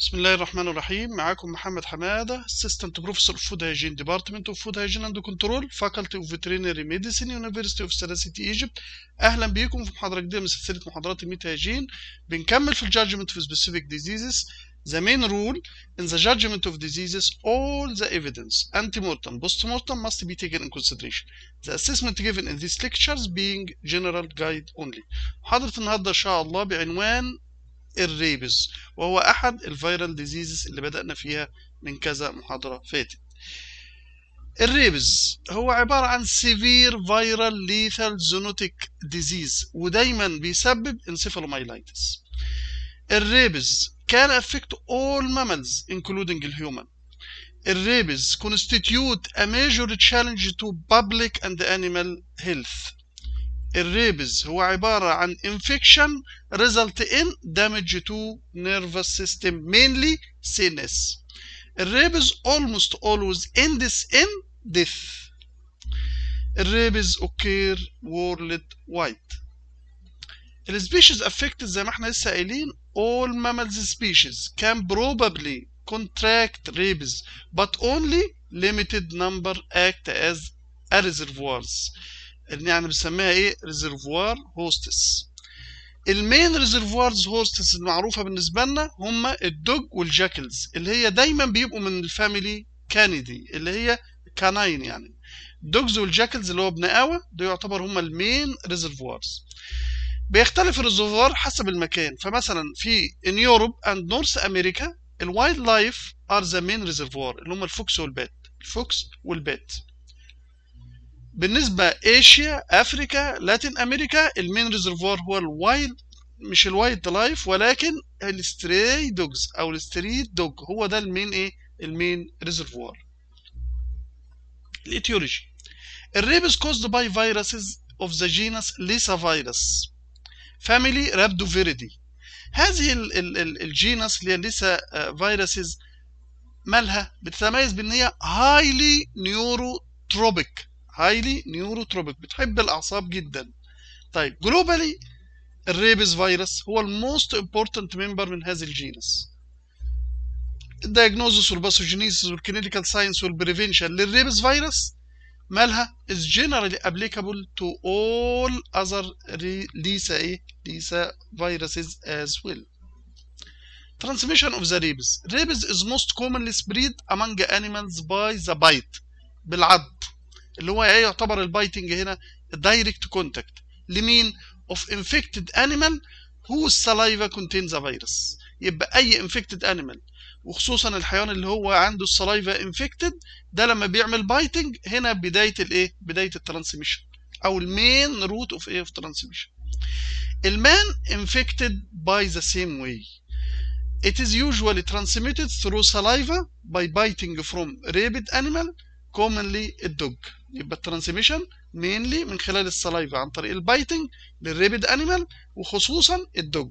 بسم الله الرحمن الرحيم معاكم محمد حمادة Assistant Professor of Food Hygiene Department of Food Hygiene and Control Faculty of Veterinary Medicine University of Sarasate Egypt أهلا بيكم في محاضرة جديدة من سلسلة محاضرات الميت هيجين بنكمل في الجادجمنت في specific diseases The main rule in the judgment of diseases all the evidence ante-mortem post-mortem must be taken in consideration The assessment given in these lectures being general guide only محاضرة النهاردة إن شاء الله بعنوان الريبس وهو احد الفيرال ديزيزز اللي بدأنا فيها من كذا محاضرة فاتت الريبس هو عبارة عن severe viral lethal zoonotic disease ودايما بيسبب encephalomyelitis الريبس can affect all mammals including الهيومن الريبس constitute a major challenge to public and animal health الريبز هو عبارة عن infection result in damage to nervous system mainly CNS الريبز almost always ends in death الريبز occur worldwide السبيشيز affected زي ما احنا لسه قايلين all mammals species can probably contract rabies but only limited number act as a reservoirs اللي يعني بنسميها ايه ريزرفوار هوستس المين ريزرفوارز هوستس المعروفه بالنسبه لنا هم الدوج والجاكلز اللي هي دايما بيبقوا من الفاميلي كاندي اللي هي كاناين يعني الدوجز والجاكلز اللي هو ابن قوى ده يعتبر هم المين ريزرفوارز بيختلف الريزرفوار حسب المكان فمثلا في ان يوروب اند نورث امريكا الوايلد لايف ار ذا مين ريزرفوار اللي هم الفوكس والبات الفوكس والبات بالنسبة إيشيا أفريكا لاتين أمريكا المين ريزرفوار هو الوايلد مش الوايلد لايف ولكن الستري دوجز أو الستريت دوج هو ده المين إيه المين ريزرفوار الإيتيولوجي الريبس caused by viruses of the genus ليسا فيروس family rhabdoviridae هذه ال ال ال الجينس اللي هي ليسا فيروسز مالها بتتميز بان هي highly neurotropic هايلي نيوروتروبيك بتحب الاعصاب جدا طيب جلوبالي الريبس فيروس هو الموست امبورتنت ممبر من هذه الجينس الدياجنوزس والباثوجينيسيس والكلينيكال ساينس والبريفنشن للريبس فيروس مالها is generally applicable to all other ليسا ايه ليسا viruses as well transmission of the rabies rabies is most commonly spread among animals by the bite بالعض اللي هو ايه يعتبر البايتنج هنا دايركت كونتاكت لمين اوف انفكتد انيمال whose saliva contains a virus يبقى اي انفكتد انيمال وخصوصا الحيوان اللي هو عنده السلايفا انفكتد ده لما بيعمل بايتنج هنا بدايه الايه بدايه الترانسميشن او المين روت اوف ايه اوف ترانسميشن المان infected by the same way it is usually transmitted through saliva by biting from rabid animal commonly الدوج يبقى الترانسميشن مينلي من خلال السلايفا عن طريق البايتنج للريبد انيمال وخصوصا الدوج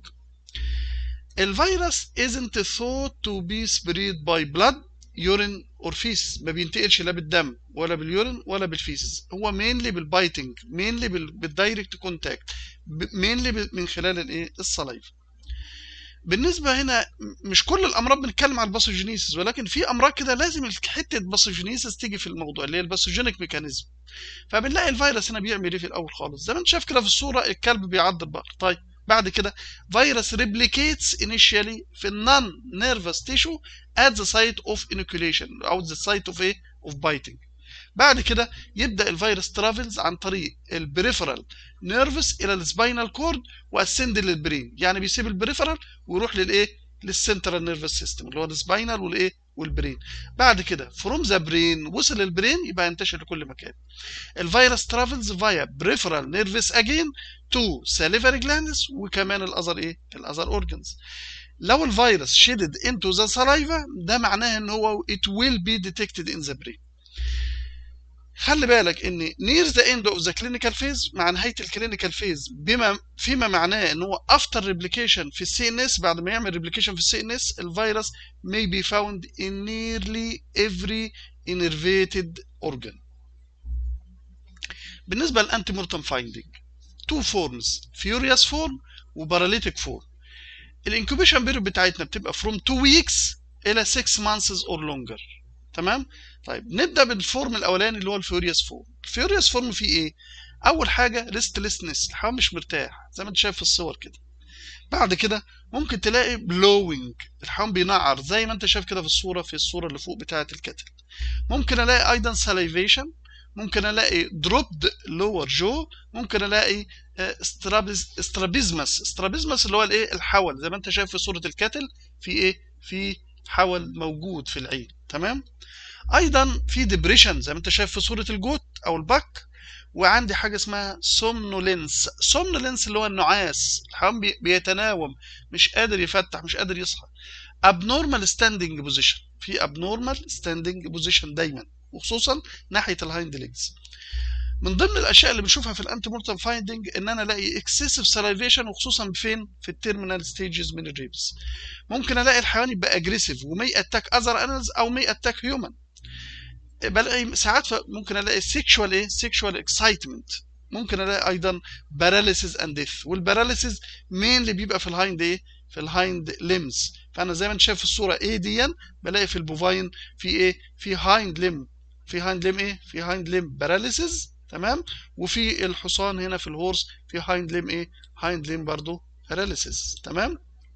الفيروس isn't thought to be spread by blood urine or feces ما بينتقلش لا بالدم ولا باليورين ولا بالفيسز هو مينلي بالبايتنج مينلي بالدايركت كونتاكت مينلي من خلال الايه السلايفا بالنسبة هنا مش كل الأمراض بنتكلم على الباثوجينيسيس ولكن في أمراض كده لازم حتة باثوجينيسيس تيجي في الموضوع اللي هي الباثوجينيك ميكانيزم فبنلاقي الفيروس هنا بيعمل إيه في الأول خالص زي ما أنت شايف كده في الصورة الكلب بيعض البقر طيب بعد كده فيروس ريبليكيتس انيشيالي في النون نيرفس تيشو at the site of inoculation أو the site of إيه of biting بعد كده يبدا الفيروس ترافلز عن طريق البريفرال نيرفس الى السباينال كورد واسند للبرين يعني بيسيب البريفرال ويروح للايه للسنترال نيرفس سيستم اللي هو السباينال والايه والبرين بعد كده فروم ذا برين وصل للبرين يبقى ينتشر لكل مكان الفيروس ترافلز فايا بريفرال نيرفس اجين تو ساليفري جلاندز وكمان الاذر ايه الاذر اورجنز لو الفيروس شيدد انتو ذا سلايفا ده معناه ان هو it will be detected in the brain خلي بالك ان near the end of the clinical phase مع نهايه الكلينيكال فيز بما فيما معناه ان هو after replication في السي ان اس بعد ما يعمل replication في السي ان اس الفيروس may be found in nearly every innervated organ بالنسبه للانتي مورتم فايندينج two forms furious form وباراليتيك form الانكوبيشن بيريود بتاعتنا بتبقى from 2 weeks الى 6 months or longer تمام طيب نبدا بالفورم الاولاني اللي هو الفيوريوس فورم الفيوريوس فورم فيه ايه اول حاجه ريستلسنس الحيوان مش مرتاح زي ما انت شايف في الصور كده بعد كده ممكن تلاقي بلوينج الحيوان بينعر زي ما انت شايف كده في الصوره في الصوره اللي فوق بتاعه الكتل ممكن الاقي ايضا ساليفيشن ممكن الاقي دروبد لور جو ممكن الاقي استرابيزمس استرابيزمس اللي هو الايه الحول زي ما انت شايف في صوره الكتل في ايه في حول موجود في العين تمام ايضا في ديبريشن زي ما انت شايف في صوره الجوت او البك وعندي حاجه اسمها سومنولينس سومنولينس اللي هو النعاس الحيوان بيتناوم مش قادر يفتح مش قادر يصحى abnormal standing position في abnormal standing position دايما وخصوصا ناحيه الهايند ليجز من ضمن الاشياء اللي بنشوفها في الانتي مورتم فايندنج ان انا الاقي اكسسيف سلايفيشن وخصوصا فين في التيرمينال ستيجز من الريبس ممكن الاقي الحيوان يبقى اجريسيف ومي اتاك اذر انيمالز او مي اتاك هيومن بلاقي ساعات ممكن الاقي سيكشوال ايه سيكشوال اكسايتمنت ممكن الاقي ايضا باراليسيس اند ديث والباراليسيس مين اللي بيبقى في الهايند ايه في الهايند ليمز فانا زي ما انت شايف في الصوره ايه دي بلاقي في البوفاين في ايه في هايند ليم في هايند ليم ايه في هايند ليم باراليسيس تمام وفي الحصان هنا في الهورس في هايند ليم ايه هايند ليم برضو باراليسيس تمام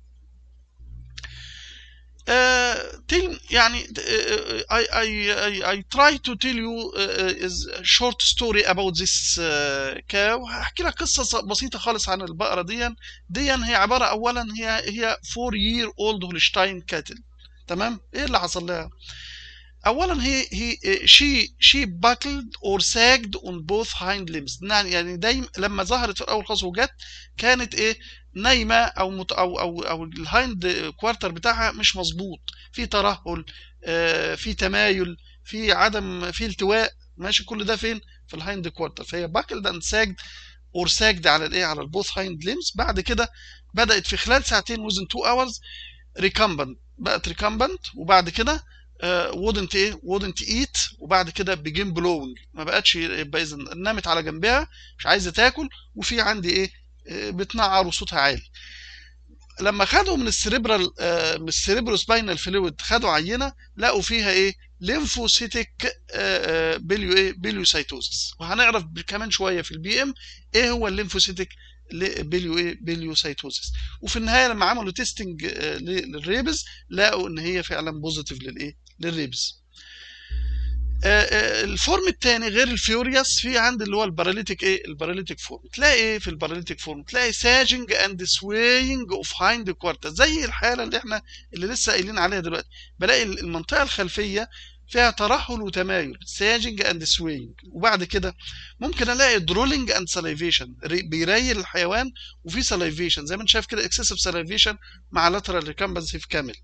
Uh, tell يعني uh, I, I, I, I try to tell you uh, is a short story about this uh, cow هحكي لك قصة بسيطة خالص عن البقرة دي دي هي عبارة أولا هي هي 4 year old هولشتاين كاتل تمام إيه اللي حصل لها؟ اولا هي هي شي شي باكلد اور ساجد اون بوث هايند ليمز يعني دايما لما ظهرت في الاول خالص وجت كانت ايه نايمه او مت او او او الهايند كوارتر بتاعها مش مظبوط في ترهل آه في تمايل في عدم في التواء ماشي كل ده فين في الهايند كوارتر فهي باكلد اند ساجد اور ساجد على الايه على البوث هايند ليمز بعد كده بدات في خلال ساعتين وزن 2 اورز ريكامبنت بقت ريكامبنت وبعد كده wouldn't ايه wouldn't eat وبعد كده بيجين بلوينج ما بقتش يبقى اذا نامت على جنبها مش عايزه تاكل وفي عندي ايه بتنعر وصوتها عالي لما خدوا من السريبرال من السريبرو سباينال فلويد خدوا عينه لقوا فيها ايه ليمفوسيتك بيليو ايه بيليوسايتوزس وهنعرف كمان شويه في البي ام ايه هو الليمفوسيتك بيليو ايه بيليوسايتوزس وفي النهايه لما عملوا تيستنج للريبز لقوا ان هي فعلا بوزيتيف للايه للريبز الفورم الثاني غير الفيوريوس في عند اللي هو الباراليتيك ايه الباراليتيك فورم تلاقي ايه في الباراليتيك فورم تلاقي ساجنج اند سوينج اوف هايند كوارتر زي الحاله اللي احنا اللي لسه قايلين عليها دلوقتي بلاقي المنطقه الخلفيه فيها ترهل وتمايل ساجنج اند سوينج وبعد كده ممكن الاقي درولينج اند سلايفيشن بيريل الحيوان وفي سلايفيشن زي ما انت شايف كده اكسسيف سلايفيشن مع لاترال ريكامبنسي في كامل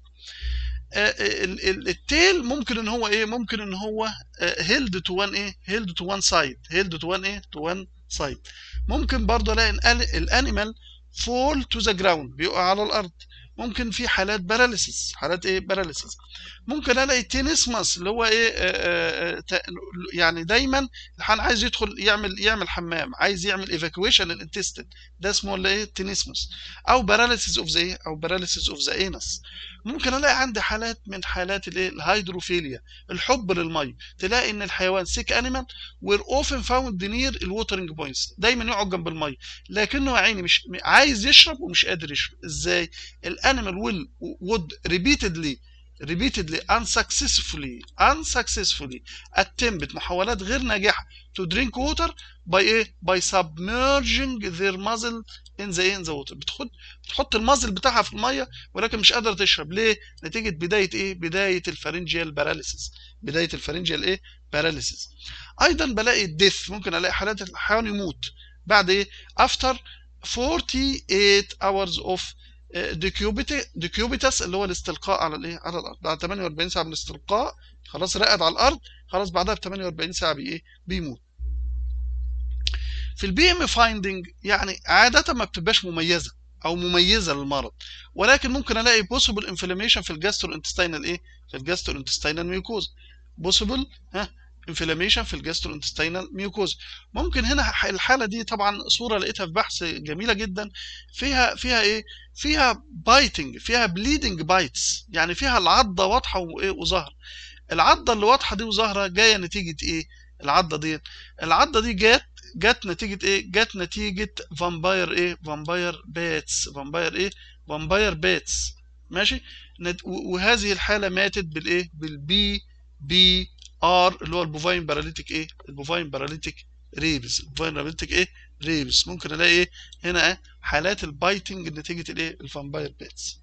التيل ممكن ان هو ايه ممكن ان هو هيلد تو وان ايه هيلد تو وان سايد هيلد تو وان ايه تو وان سايد ممكن برضه الاقي الانيمال فول تو ذا جراوند بيقع على الارض ممكن في حالات باراليسيس حالات ايه باراليسيس ممكن الاقي تينيسماس اللي هو ايه آآ آآ يعني دايما الحان عايز يدخل يعمل يعمل حمام عايز يعمل ايفاكويشن للانتستين ده اسمه ولا ايه تينيسماس او باراليسيس اوف ذا ايه او باراليسيس اوف ذا انس ممكن الاقي عندي حالات من حالات الايه الهيدروفيليا الحب للميه تلاقي ان الحيوان سيك انيمال وير اوفن فاوند نير الووترنج بوينتس دايما يقعد جنب الميه لكنه يا عيني مش عايز يشرب ومش قادر يشرب ازاي الانيمال ويل وود ريبيتدلي repeatedly unsuccessfully unsuccessfully attempt محاولات غير ناجحة to drink water by ايه by submerging their muzzle in the in the water بتحط بتحط المازل بتاعها في المية ولكن مش قادرة تشرب ليه نتيجة بداية ايه بداية الفارنجيال باراليسيس بداية الفارنجيال ايه باراليسيس ايضا بلاقي الديث ممكن الاقي حالات الحيوان يموت بعد ايه after 48 hours of ديكيوبيتاس اللي هو الاستلقاء على الايه على الارض بعد 48 ساعه من الاستلقاء خلاص رقد على الارض خلاص بعدها ب 48 ساعه بي ايه بيموت في البي ام فايندنج يعني عاده ما بتبقاش مميزه او مميزه للمرض ولكن ممكن الاقي بوسيبل انفلاميشن في الجاسترو انتستينال ايه في الجاسترو انتستينال ميوكوز بوسيبل ها انفلاميشن في الجاسترو انتستينال ميوكوز ممكن هنا الحاله دي طبعا صوره لقيتها في بحث جميله جدا فيها فيها ايه فيها بايتنج فيها بليدنج بايتس يعني فيها العضه واضحه وايه وظاهره العضه اللي واضحه دي وظاهره جايه نتيجه ايه العضه دي العضه دي جت جت نتيجه ايه جت نتيجه فامباير ايه فامباير باتس فامباير ايه فامباير باتس ماشي وهذه الحاله ماتت بالايه بالبي بي ار اللي هو البوفاين باراليتيك ايه البوفاين باراليتيك ريبس البوفاين باراليتيك ايه ريبس ممكن الاقي ايه هنا ايه حالات البايتنج نتيجه الايه الفامباير باتس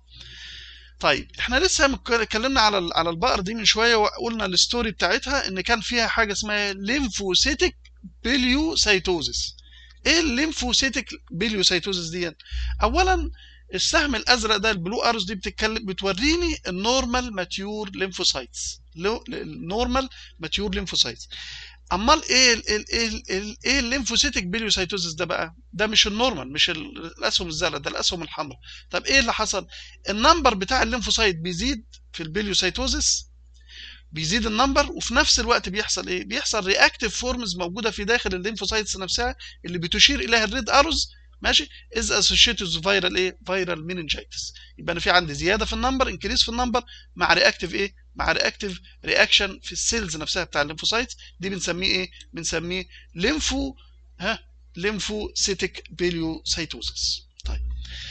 طيب احنا لسه اتكلمنا على على البقر دي من شويه وقلنا الستوري بتاعتها ان كان فيها حاجه اسمها ليمفوسيتك بيليوسايتوزيس ايه الليمفوسيتك بيليوسايتوزيس دي اولا السهم الازرق ده البلو ارز دي بتتكلم بتوريني النورمال ماتيور ليمفوسايتس النورمال ماتيور ليمفوسايتس امال ايه ال ال ال ال ايه الليمفوسيتك بيليوسايتوزيس ده بقى ده مش النورمال مش الاسهم الزرقاء ده الاسهم الحمراء طب ايه اللي حصل النمبر بتاع الليمفوسايت بيزيد في البيليوسايتوزيس بيزيد النمبر وفي نفس الوقت بيحصل ايه بيحصل رياكتيف فورمز موجوده في داخل الليمفوسايتس نفسها اللي بتشير اليها الريد اروز ماشي از اسوشيتد فيرال ايه فيرال مينينجيتس يبقى انا في عندي زياده في النمبر انكريس في النمبر مع رياكتيف ايه مع رياكتيف رياكشن في السيلز نفسها بتاع الليمفوسايتس دي بنسميه ايه بنسميه ليمفو ها ليمفوسيتك بيليوسايتوزس طيب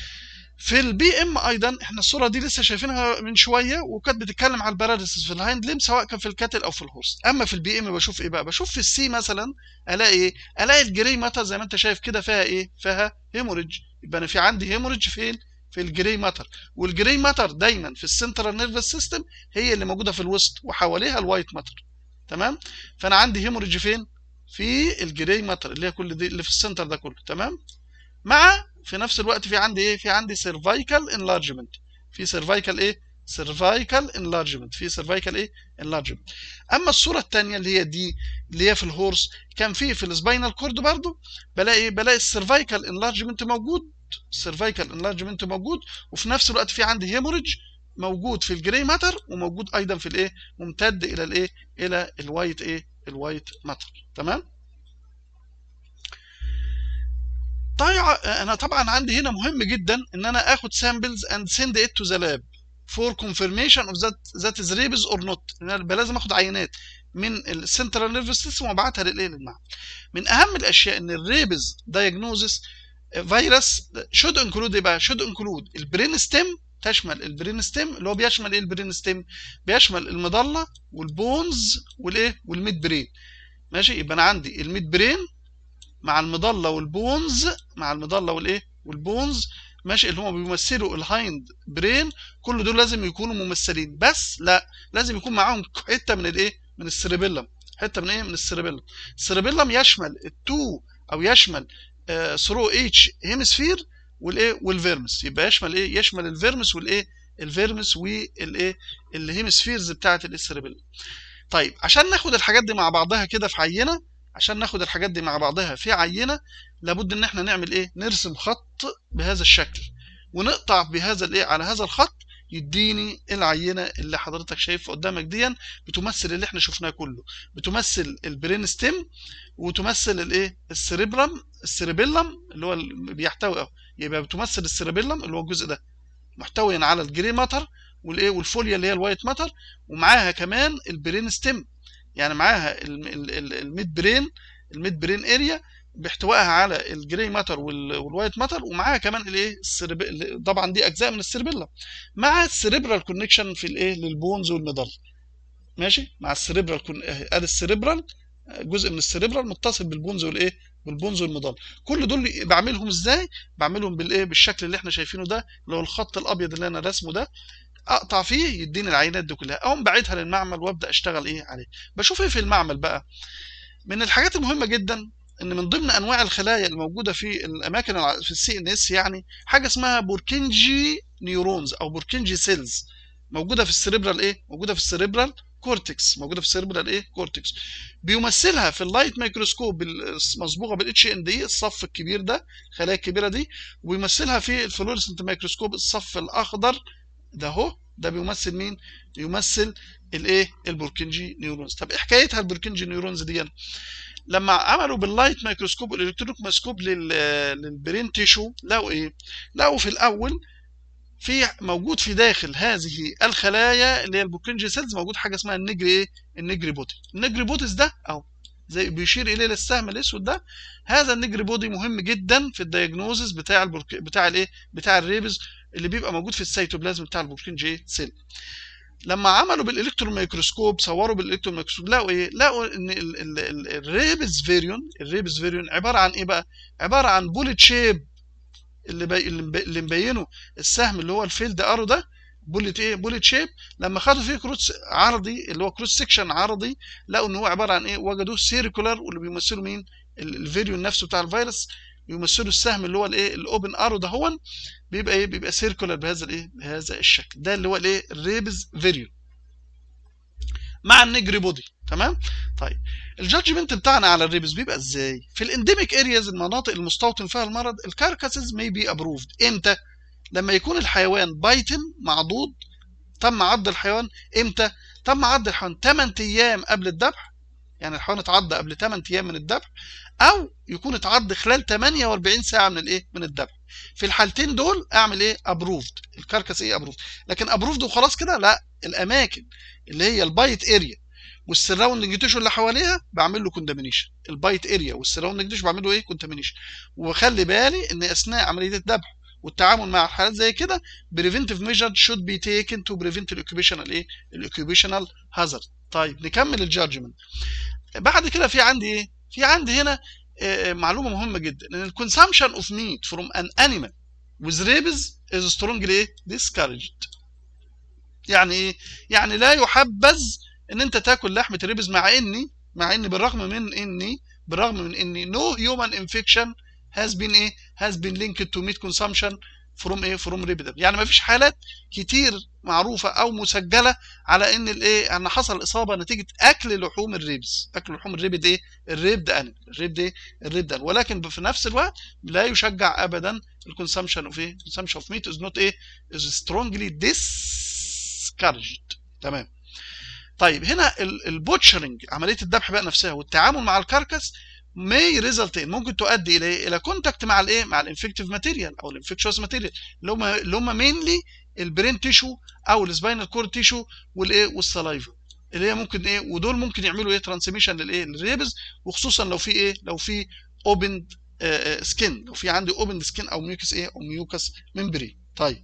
في البي ام ايضا احنا الصوره دي لسه شايفينها من شويه وكانت بتتكلم على الباراليسيس في الهايند ليم سواء كان في الكاتل او في الهورس اما في البي ام بشوف ايه بقى بشوف في السي مثلا الاقي ايه الاقي الجري ماتر زي ما انت شايف كده فيها ايه فيها هيموريدج يبقى انا في عندي هيموريدج فين في الجري ماتر والجري ماتر دايما في السنترال نيرفس سيستم هي اللي موجوده في الوسط وحواليها الوايت ماتر تمام فانا عندي هيموريدج فين في الجري ماتر اللي هي كل دي اللي في السنتر ده كله تمام مع في نفس الوقت في عندي ايه في عندي سيرفايكال انلارجمنت في سيرفايكال ايه سيرفايكال انلارجمنت في سيرفايكال ايه انلارجمنت اما الصوره الثانيه اللي هي دي اللي هي في الهورس كان في في السباينال كورد برضو بلاقي ايه بلاقي السيرفايكال انلارجمنت موجود السيرفايكال انلارجمنت موجود وفي نفس الوقت في عندي هيموريدج موجود في الجري ماتر وموجود ايضا في الايه ممتد الى الايه الى الوايت ايه الوايت ماتر تمام طيب انا طبعا عندي هنا مهم جدا ان انا اخد سامبلز اند سند ات تو ذا لاب فور كونفirmation اوف ذات ذات از ريبز اور نوت لازم اخد عينات من السنترال نيرفس سيستم وابعتها للايه للمعمل من اهم الاشياء ان الريبز دايجنوزس فيروس شود انكلود ايه بقى شود انكلود البرين ستيم تشمل البرين ستيم اللي هو بيشمل ايه البرين ستيم بيشمل المظله والبونز والايه والميد برين ماشي يبقى انا عندي الميد برين مع المظله والبونز مع المظله والايه والبونز ماشي اللي هم بيمثلوا الهايند برين كل دول لازم يكونوا ممثلين بس لا لازم يكون معاهم حته من الايه من السيربيلم حته من ايه من السيربيلم السيربيلم يشمل التو او يشمل ثرو اتش هيمسفير والايه والفيرمس يبقى يشمل ايه يشمل الفيرمس والايه الفيرمس والايه الهيمسفيرز بتاعه السيربيلم طيب عشان ناخد الحاجات دي مع بعضها كده في عينه عشان ناخد الحاجات دي مع بعضها في عينه لابد ان احنا نعمل ايه نرسم خط بهذا الشكل ونقطع بهذا الايه على هذا الخط يديني العينه اللي حضرتك شايفها قدامك دي بتمثل اللي احنا شفناه كله بتمثل البرين ستيم وتمثل الايه السريبرم السريبيلم اللي هو اللي بيحتوي اهو يبقى بتمثل السريبيلم اللي هو الجزء ده محتويا على الجري ماتر والايه والفوليا اللي هي الوايت ماتر ومعاها كمان البرين ستيم يعني معاها الميد برين الميد برين اريا باحتوائها على الجري ماتر والوايت ماتر ومعاها كمان الايه السرب... طبعا دي اجزاء من السيربيلا مع السريبرال كونكشن في الايه للبونز والمضل ماشي مع السريبرال كون... ادي السريبرال جزء من السريبرال متصل بالبونز والايه بالبونز والمضل كل دول بعملهم ازاي بعملهم بالايه بالشكل اللي احنا شايفينه ده اللي هو الخط الابيض اللي انا راسمه ده اقطع فيه يديني العينات دي كلها اقوم باعتها للمعمل وابدا اشتغل ايه عليه بشوف ايه في المعمل بقى من الحاجات المهمه جدا ان من ضمن انواع الخلايا الموجوده في الاماكن في السي ان اس يعني حاجه اسمها بوركنجي نيورونز او بوركنجي سيلز موجوده في السريبرال ايه موجوده في السريبرال كورتكس موجوده في السيربرال ايه كورتكس بيمثلها في اللايت مايكروسكوب مصبوغه بالاتش ان دي الصف الكبير ده الخلايا الكبيره دي ويمثلها في الفلورسنت مايكروسكوب الصف الاخضر ده اهو ده بيمثل مين يمثل الايه البوركنجي نيورونز طب ايه حكايتها البوركنجي نيورونز دي لما عملوا باللايت مايكروسكوب والالكترونيك مايكروسكوب للبرين تيشو لقوا ايه لقوا في الاول في موجود في داخل هذه الخلايا اللي هي البوركنجي سيلز موجود حاجه اسمها النجري ايه النجري بوتي النجري بوتيس ده اهو زي بيشير اليه للسهم الاسود ده هذا النجري بودي مهم جدا في الدايجنوزس بتاع البرك... بتاع الايه بتاع الريبز اللي بيبقى موجود في السيتوبلازم بتاع البوركنجي سيل لما عملوا بالالكترون ميكروسكوب صوروا بالالكترون ميكروسكوب لقوا ايه لقوا ان الريبز فيريون الريبز فيريون عباره عن ايه بقى عباره عن بوليت شيب اللي بي... اللي مبينه السهم اللي هو الفيلد ارو ده بوليت ايه بوليت شيب لما خدوا فيه كروس عرضي اللي هو كروس سكشن عرضي لقوا ان هو عباره عن ايه وجدوه سيركولار واللي بيمثلوا مين الفيريون نفسه بتاع الفيروس يمثلوا السهم اللي هو الايه الاوبن ارو ده هو بيبقى ايه بيبقى سيركولار بهذا الايه بهذا الشكل ده اللي هو الايه الريبز فيريون مع النجري بودي تمام طيب الجادجمنت بتاعنا على الريبز بيبقى ازاي في الانديميك ارياز المناطق المستوطن فيها المرض الكاركاسز مي بي ابروفد امتى لما يكون الحيوان بايتن معضوض تم عض الحيوان امتى تم عض الحيوان 8 ايام قبل الذبح يعني الحيوان اتعض قبل 8 ايام من الذبح او يكون اتعض خلال 48 ساعه من الايه من الذبح في الحالتين دول اعمل ايه ابروفد الكركس ايه ابروفد لكن ابروفد وخلاص كده لا الاماكن اللي هي البايت اريا والسراوندنج تيشو اللي حواليها بعمل له كوندامينيشن البايت اريا والسراوندنج تيشو بعمل له ايه كوندامينيشن وخلي بالي ان اثناء عمليه الذبح والتعامل مع حالات زي كده preventive measure should be taken to prevent الاوكيبيشنال ايه الاوكيبيشنال هازارد طيب نكمل الجادجمنت بعد كده في عندي ايه في عندي هنا معلومه مهمه جدا ان الكونسامشن اوف ميت فروم ان انيمال with rabies is strongly ايه discouraged يعني ايه يعني لا يحبذ ان انت تاكل لحمه الريبز مع اني مع ان بالرغم من اني بالرغم من اني no human infection has been ايه has been linked to meat consumption from ايه from rabbit يعني ما فيش حالات كتير معروفه او مسجله على ان الايه ان حصل اصابه نتيجه اكل لحوم الريبز اكل لحوم الريبد ايه الريب ده انيمال الريب ده الريب ده ولكن في نفس الوقت لا يشجع ابدا الكونسامشن اوف ايه consumption اوف ميت از نوت ايه is strongly discouraged تمام طيب هنا البوتشرنج عمليه الذبح بقى نفسها والتعامل مع الكركس may result in ممكن تؤدي الى الى كونتاكت مع الايه مع الانفكتيف ماتيريال او الانفكشوس ماتيريال اللي هم اللي هم مينلي البرين تيشو او السباينال كورد تيشو والايه والسلايفا اللي هي ممكن ايه ودول ممكن يعملوا ايه ترانسميشن للايه للريبز وخصوصا لو في ايه لو في اوبن سكين لو في عندي اوبن سكين او ميوكس ايه او ميوكس ممبري طيب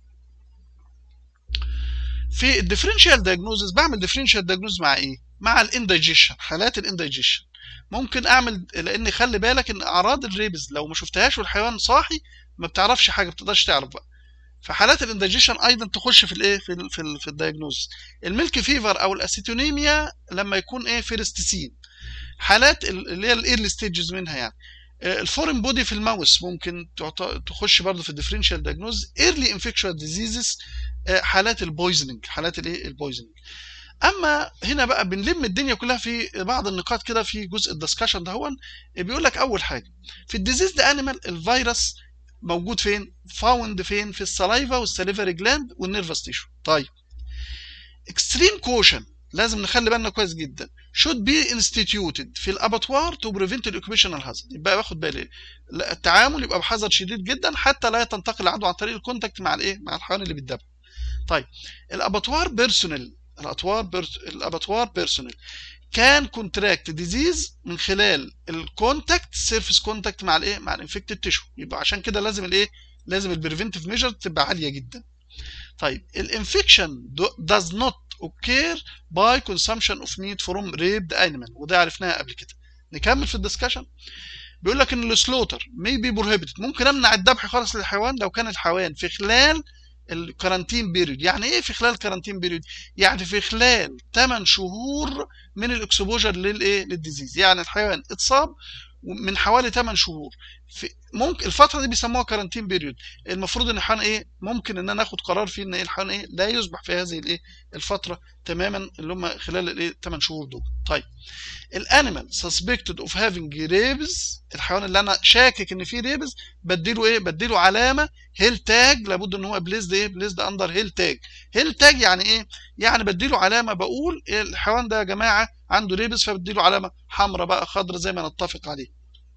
في الديفرنشال دايجنوزز بعمل ديفرنشال دايجنوز مع ايه مع الاندايجيشن حالات الاندايجيشن ممكن اعمل لان خلي بالك ان اعراض الريبز لو ما شفتهاش والحيوان صاحي ما بتعرفش حاجه ما بتقدرش تعرف بقى فحالات الاندايجيشن ايضا تخش في الايه في ال في, ال في الدايجنوز الميلك فيفر او الاسيتونيميا لما يكون ايه فيرست سين حالات اللي هي الايرلي ستيجز منها يعني الفورين بودي في الماوس ممكن تخش برضه في الديفرنشال دايجنوز ايرلي انفكشوال ديزيزز حالات البويزنينج حالات الايه البويزنينج اما هنا بقى بنلم الدنيا كلها في بعض النقاط كده في جزء الدسكشن ده هو بيقول لك اول حاجه في الديزيز ده انيمال الفيروس موجود فين فاوند فين في السلايفا والسليفري جلاند والنيرفس تيشو طيب اكستريم كوشن لازم نخلي بالنا كويس جدا should be instituted في الاباتوار to prevent الاوكيبيشنال hazard يبقى باخد بالي التعامل يبقى بحذر شديد جدا حتى لا تنتقل العدوى عن طريق الكونتاكت مع الايه مع الحيوان اللي بيتذبح طيب الاباتوار بيرسونال الأطوار برس... الأباتوار بيرسونال كان كونتراكت ديزيز من خلال الكونتاكت سيرفيس كونتاكت مع الايه مع الانفكتد تيشو يبقى عشان كده لازم الايه لازم البريفنتيف ميجر تبقى عاليه جدا طيب الانفكشن does not occur by consumption of meat from raped animal وده عرفناها قبل كده نكمل في الدسكشن بيقول لك ان السلوتر may be prohibited ممكن امنع الذبح خالص للحيوان لو كان الحيوان في خلال الكارانتين بيريود يعني ايه في خلال الكارانتين بيريود يعني في خلال 8 شهور من الاكسبوجر للايه للديزيز يعني الحيوان اتصاب من حوالي 8 شهور في ممكن الفتره دي بيسموها كارانتين بيريود المفروض ان الحيوان ايه ممكن ان انا اخد قرار فيه ان ايه الحيوان ايه لا يذبح في هذه الايه الفتره تماما اللي هم خلال الايه 8 شهور دول طيب الانيمال سسبكتد اوف هافينج ريبز الحيوان اللي انا شاكك ان فيه ريبز بديله ايه بديله علامه هيل تاج لابد ان هو بليزد ايه بليزد اندر هيل تاج هيل تاج يعني ايه يعني بديله علامه بقول الحيوان ده يا جماعه عنده ريبز فبديله علامه حمراء بقى خضراء زي ما نتفق عليه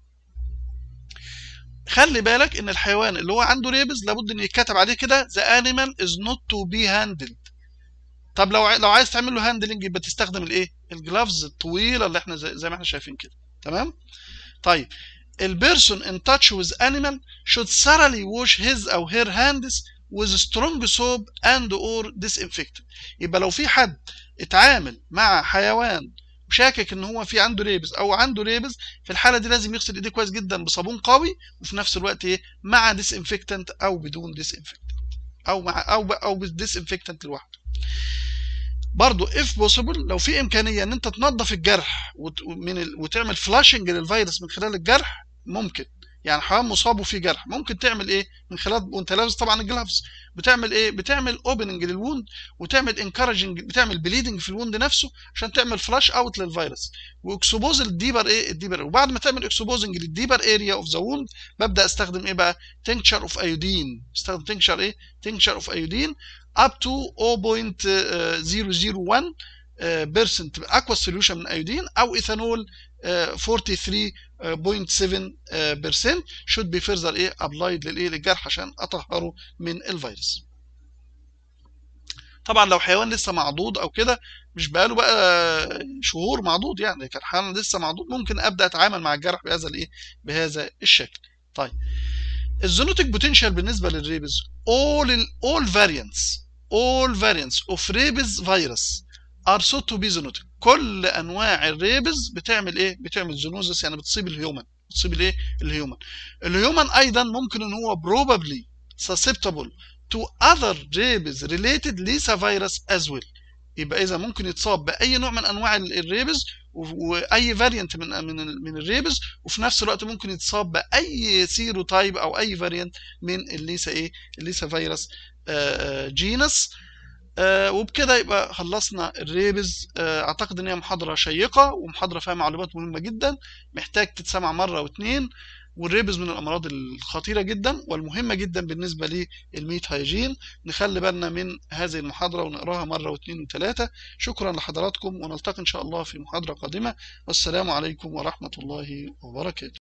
خلي بالك ان الحيوان اللي هو عنده ريبز لابد ان يتكتب عليه كده the animal is not to be handled طب لو لو عايز تعمل له هاندلنج يبقى تستخدم الايه الجلافز الطويله اللي احنا زي, زي ما احنا شايفين كده تمام طيب البيرسون in touch with animal should thoroughly wash his or her hands with strong soap and or disinfectant يبقى لو في حد اتعامل مع حيوان وشاكك ان هو في عنده ريبز او عنده ريبز في الحاله دي لازم يغسل ايديه كويس جدا بصابون قوي وفي نفس الوقت ايه مع ديسانفكتنت او بدون ديسانفكتنت او مع او او بالديسانفكتنت لوحده برضو if possible لو في امكانيه ان انت تنظف الجرح من ال... وتعمل فلاشنج للفيروس من خلال الجرح ممكن يعني حيوان مصاب وفيه جرح ممكن تعمل ايه من خلال وانت لابس طبعا الجلافز بتعمل ايه بتعمل اوبننج للوند وتعمل انكارجنج بتعمل بليدنج في الوند نفسه عشان تعمل فلاش اوت للفيروس واكسبوز الديبر ايه الديبر وبعد ما تعمل اكسبوزنج للديبر اريا اوف ذا ووند ببدا استخدم ايه بقى تنكشر اوف ايودين استخدم تنكشر ايه تنكشر اوف ايودين up to 0.001 بيرسنت اكوا سوليوشن من ايودين او ايثانول 43.7% should be further ايه applied للايه للجرح عشان اطهره من الفيروس طبعا لو حيوان لسه معضوض او كده مش بقاله بقى شهور معضوض يعني كان حيوان لسه معضوض ممكن ابدا اتعامل مع الجرح بهذا الايه بهذا الشكل طيب الزونوتيك بوتنشال بالنسبه للريبز all all variants all variants of rabies virus are thought to be zoonotic كل انواع الريبز بتعمل ايه بتعمل زونوزس يعني بتصيب الهيومن بتصيب الايه الهيومن الهيومن ايضا ممكن ان هو probably susceptible to other rabies related ليسا فيروس as well يبقى اذا ممكن يتصاب باي نوع من انواع الريبز واي فاريانت من من من الريبز وفي نفس الوقت ممكن يتصاب باي سيرو تايب او اي فاريانت من الليسا ايه الليسا فيروس جينس آه وبكده يبقى خلصنا الريبز آه اعتقد ان هي محاضره شيقه ومحاضره فيها معلومات مهمه جدا محتاج تتسمع مره واتنين والريبز من الامراض الخطيره جدا والمهمه جدا بالنسبه للميت هايجين نخلي بالنا من هذه المحاضره ونقراها مره واثنين وثلاثه شكرا لحضراتكم ونلتقي ان شاء الله في محاضره قادمه والسلام عليكم ورحمه الله وبركاته